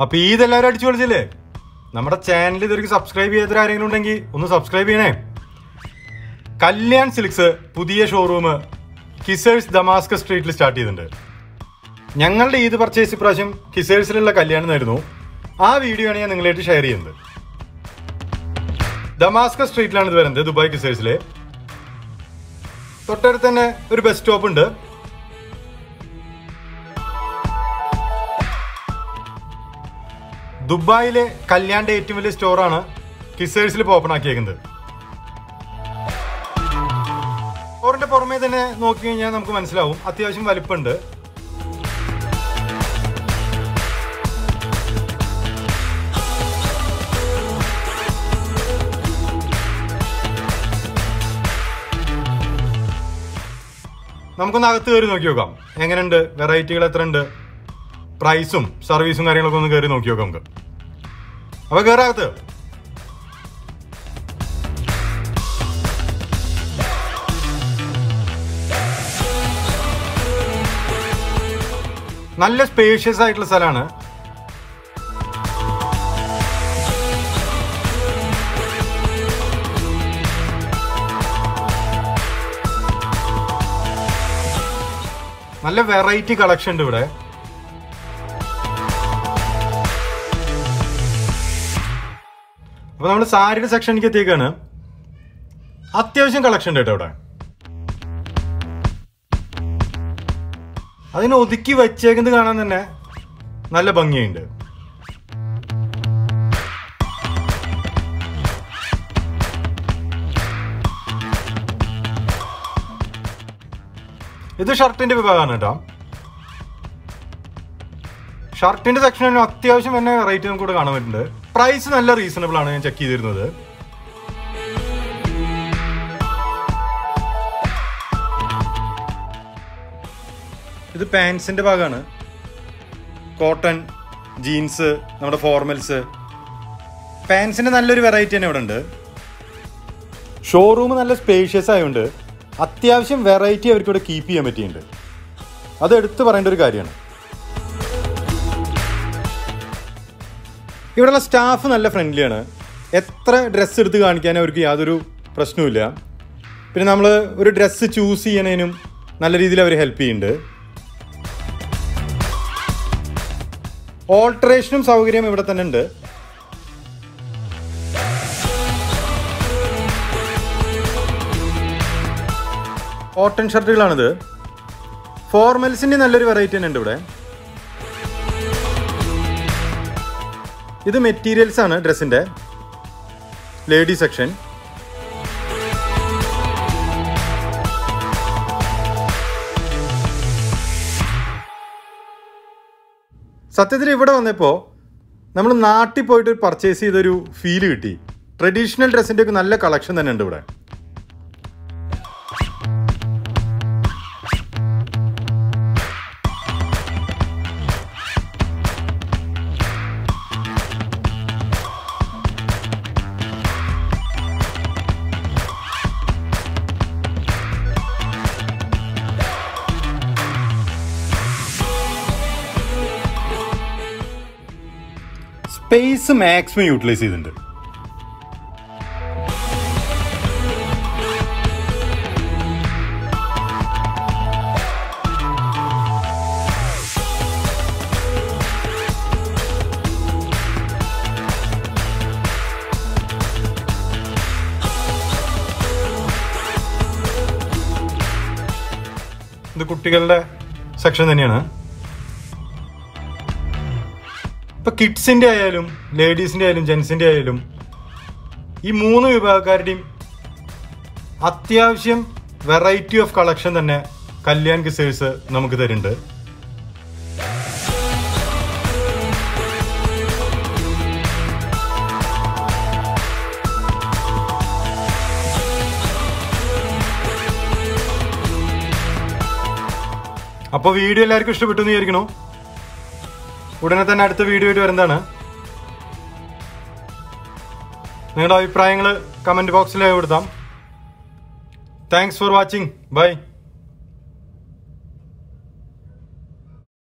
അപ്പൊ ഈ ഇതെല്ലാവരും അടിച്ചു പൊളിച്ചില്ലേ നമ്മുടെ ചാനൽ ഇതൊരു സബ്സ്ക്രൈബ് ചെയ്യാത്ത ആരെങ്കിലും ഉണ്ടെങ്കിൽ ഒന്ന് സബ്സ്ക്രൈബ് ചെയ്യണേ കല്യാൺ സിൽക്സ് പുതിയ ഷോറൂം കിസേഴ്സ് ദമാസ്ക സ്ട്രീറ്റിൽ സ്റ്റാർട്ട് ചെയ്തിട്ടുണ്ട് ഞങ്ങളുടെ ഈദ് പർച്ചേസ് ഇപ്രാവശ്യം കിസേഴ്സിലുള്ള കല്യാണം ആയിരുന്നു ആ വീഡിയോ ആണ് ഞാൻ നിങ്ങളായിട്ട് ഷെയർ ചെയ്യുന്നത് ദമാസ്ക സ്ട്രീറ്റിലാണ് ഇത് വരുന്നത് ദുബായ് കിസേഴ്സിലെ തൊട്ടടുത്ത് തന്നെ ഒരു ബസ് സ്റ്റോപ്പ് ഉണ്ട് ദുബായിലെ കല്യാണിന്റെ ഏറ്റവും വലിയ സ്റ്റോറാണ് കിസേഴ്സിൽ ഇപ്പോൾ ഓപ്പൺ ആക്കിയേക്കുന്നത് സ്റ്റോറിന്റെ പുറമേ തന്നെ നോക്കി കഴിഞ്ഞാൽ നമുക്ക് മനസ്സിലാവും അത്യാവശ്യം വലിപ്പമുണ്ട് നമുക്കൊന്ന് അകത്ത് കയറി നോക്കി നോക്കാം എങ്ങനെയുണ്ട് വെറൈറ്റികൾ എത്ര ഉണ്ട് പ്രൈസും സർവീസും കാര്യങ്ങളൊക്കെ ഒന്ന് കയറി നോക്കി നോക്കാം നമുക്ക് അപ്പൊ കയറാകത്ത് നല്ല സ്പേഷ്യസ് ആയിട്ടുള്ള സ്ഥലമാണ് നല്ല വെറൈറ്റി കളക്ഷൻ ഉണ്ട് ഇവിടെ അപ്പൊ നമ്മൾ സാരിയുടെ സെക്ഷനിലേക്ക് എത്തിയേക്കാണ് അത്യാവശ്യം കളക്ഷൻ ഉണ്ട് കേട്ടോ ഇവിടെ അതിനെ ഒതുക്കി വെച്ചേക്കുന്നത് കാണാൻ തന്നെ നല്ല ഭംഗിയുണ്ട് ഇത് ഷർട്ടിന്റെ വിഭാഗമാണ് കേട്ടോ ഷർട്ടിന്റെ സെക്ഷനിൽ അത്യാവശ്യം തന്നെ റേറ്റ് നമുക്ക് ഇവിടെ കാണാൻ പറ്റുന്നുണ്ട് പ്രൈസ് നല്ല റീസണബിൾ ആണ് ഞാൻ ചെക്ക് ചെയ്തിരുന്നത് ഇത് പാൻസിന്റെ ഭാഗമാണ് കോട്ടൺ ജീൻസ് നമ്മുടെ ഫോർമൽസ് പാൻസിന്റെ നല്ലൊരു വെറൈറ്റി തന്നെ ഇവിടെ ഉണ്ട് ഷോറൂം നല്ല സ്പേഷ്യസ് ആയതുകൊണ്ട് അത്യാവശ്യം വെറൈറ്റി അവർക്ക് ഇവിടെ കീപ്പ് ചെയ്യാൻ പറ്റിയിട്ടുണ്ട് അത് എടുത്തു പറയേണ്ട ഒരു കാര്യമാണ് ഇവിടെയുള്ള സ്റ്റാഫ് നല്ല ഫ്രണ്ട്ലിയാണ് എത്ര ഡ്രസ്സ് എടുത്ത് കാണിക്കാൻ അവർക്ക് യാതൊരു പ്രശ്നവുമില്ല പിന്നെ നമ്മൾ ഒരു ഡ്രസ്സ് ചൂസ് ചെയ്യണതിനും നല്ല രീതിയിൽ അവർ ഹെൽപ്പ് ചെയ്യുന്നുണ്ട് ഓൾട്ടറേഷനും സൗകര്യം ഇവിടെ തന്നെ ഉണ്ട് കോട്ടൺ ഷർട്ടുകളാണിത് ഫോർമൽസിന്റെ നല്ലൊരു വെറൈറ്റി തന്നെ ഉണ്ട് ഇവിടെ ഇത് മെറ്റീരിയൽസ് ആണ് ഡ്രസ്സിന്റെ ലേഡി സെക്ഷൻ സത്യത്തിൽ ഇവിടെ വന്നപ്പോൾ നമ്മൾ നാട്ടിൽ പോയിട്ട് പർച്ചേസ് ചെയ്തൊരു ഫീല് കിട്ടി ട്രഡീഷണൽ ഡ്രസ്സിന്റെ ഒക്കെ നല്ല കളക്ഷൻ തന്നെ ഉണ്ട് ഇവിടെ സ്പേസ് മാക്സിമം യൂട്ടിലൈസ് ചെയ്തിട്ടുണ്ട് ഇത് കുട്ടികളുടെ സെക്ഷൻ തന്നെയാണ് ഇപ്പൊ കിഡ്സിന്റെ ആയാലും ലേഡീസിന്റെ ആയാലും ജെൻസിന്റെ ആയാലും ഈ മൂന്ന് വിഭാഗക്കാരുടെയും അത്യാവശ്യം വെറൈറ്റി ഓഫ് കളക്ഷൻ തന്നെ കല്യാൺ കിസേഴ്സ് നമുക്ക് തരുന്നുണ്ട് അപ്പോൾ വീഡിയോ എല്ലാവർക്കും ഇഷ്ടപ്പെട്ടു എന്ന് വിചാരിക്കണോ ഉടനെ തന്നെ അടുത്ത വീഡിയോ ആയിട്ട് വരുന്നതാണ് നിങ്ങളുടെ അഭിപ്രായങ്ങൾ കമൻറ്റ് ബോക്സിൽ കൊടുത്താം താങ്ക്സ് ഫോർ വാച്ചിങ് ബൈ